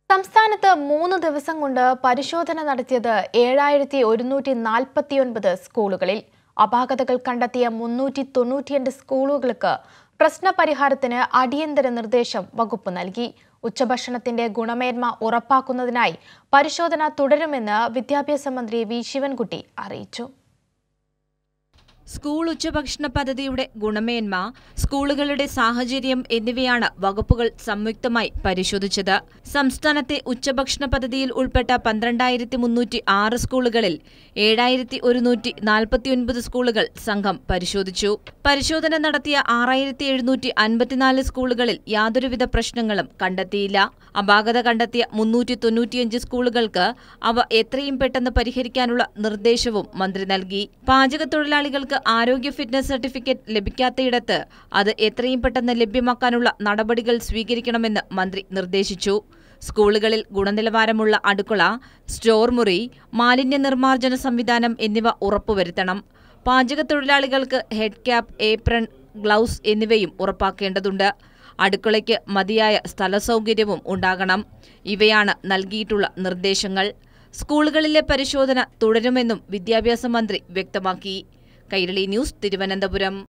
സംസ്ഥാനത്ത് മൂന്ന് ദിവസം കൊണ്ട് പരിശോധന നടത്തിയത് ഏഴായിരത്തി ഒരുന്നൂറ്റി നാൽപ്പത്തിയൊൻപത് സ്കൂളുകളിൽ അപാകതകൾ കണ്ടെത്തിയ മുന്നൂറ്റി തൊണ്ണൂറ്റിയണ്ട് സ്കൂളുകൾക്ക് പ്രശ്നപരിഹാരത്തിന് അടിയന്തര നിർദ്ദേശം വകുപ്പ് നൽകി ഉച്ചഭക്ഷണത്തിന്റെ ഗുണമേന്മ ഉറപ്പാക്കുന്നതിനായി പരിശോധന തുടരുമെന്ന് വിദ്യാഭ്യാസ മന്ത്രി വി ശിവൻകുട്ടി അറിയിച്ചു സ്കൂൾ ഉച്ചഭക്ഷണ പദ്ധതിയുടെ ഗുണമേന്മ സ്കൂളുകളുടെ സാഹചര്യം എന്നിവയാണ് വകുപ്പുകൾ സംയുക്തമായി പരിശോധിച്ചത് സംസ്ഥാനത്തെ ഉച്ചഭക്ഷണ പദ്ധതിയിൽ ഉൾപ്പെട്ട പന്ത്രണ്ടായിരത്തി മുന്നൂറ്റി ആറ് സ്കൂളുകളിൽ ഏഴായിരത്തി ഒരുന്നൂറ്റി നാൽപ്പത്തിയൊൻപത് സ്കൂളുകൾ സംഘം പരിശോധിച്ചു പരിശോധന നടത്തിയ ആറായിരത്തി എഴുന്നൂറ്റി അൻപത്തിനാല് സ്കൂളുകളിൽ യാതൊരുവിധ പ്രശ്നങ്ങളും കണ്ടെത്തിയില്ല അപാകത കണ്ടെത്തിയ മുന്നൂറ്റി തൊണ്ണൂറ്റിയഞ്ച് സ്കൂളുകൾക്ക് അവ എത്രയും പെട്ടെന്ന് പരിഹരിക്കാനുള്ള നിർദ്ദേശവും മന്ത്രി നൽകി പാചകത്തൊഴിലാളികൾക്ക് ആരോഗ്യ ഫിറ്റ്നസ് സർട്ടിഫിക്കറ്റ് ലഭിക്കാത്തയിടത്ത് അത് എത്രയും പെട്ടെന്ന് ലഭ്യമാക്കാനുള്ള നടപടികൾ സ്വീകരിക്കണമെന്ന് മന്ത്രി നിർദ്ദേശിച്ചു സ്കൂളുകളിൽ ഗുണനിലവാരമുള്ള അടുക്കള സ്റ്റോർ മുറി മാലിന്യ നിർമ്മാർജ്ജന സംവിധാനം എന്നിവ ഉറപ്പുവരുത്തണം പാചകത്തൊഴിലാളികൾക്ക് ഹെഡ് ക്യാപ്പ് ഏപ്രൺ ഗ്ലൗസ് എന്നിവയും ഉറപ്പാക്കേണ്ടതുണ്ട് അടുക്കളയ്ക്ക് മതിയായ സ്ഥലസൗകര്യവും ഉണ്ടാകണം ഇവയാണ് നൽകിയിട്ടുള്ള നിർദ്ദേശങ്ങൾ സ്കൂളുകളിലെ പരിശോധന തുടരുമെന്നും വിദ്യാഭ്യാസ മന്ത്രി വ്യക്തമാക്കി കൈരളി ന്യൂസ് തിരുവനന്തപുരം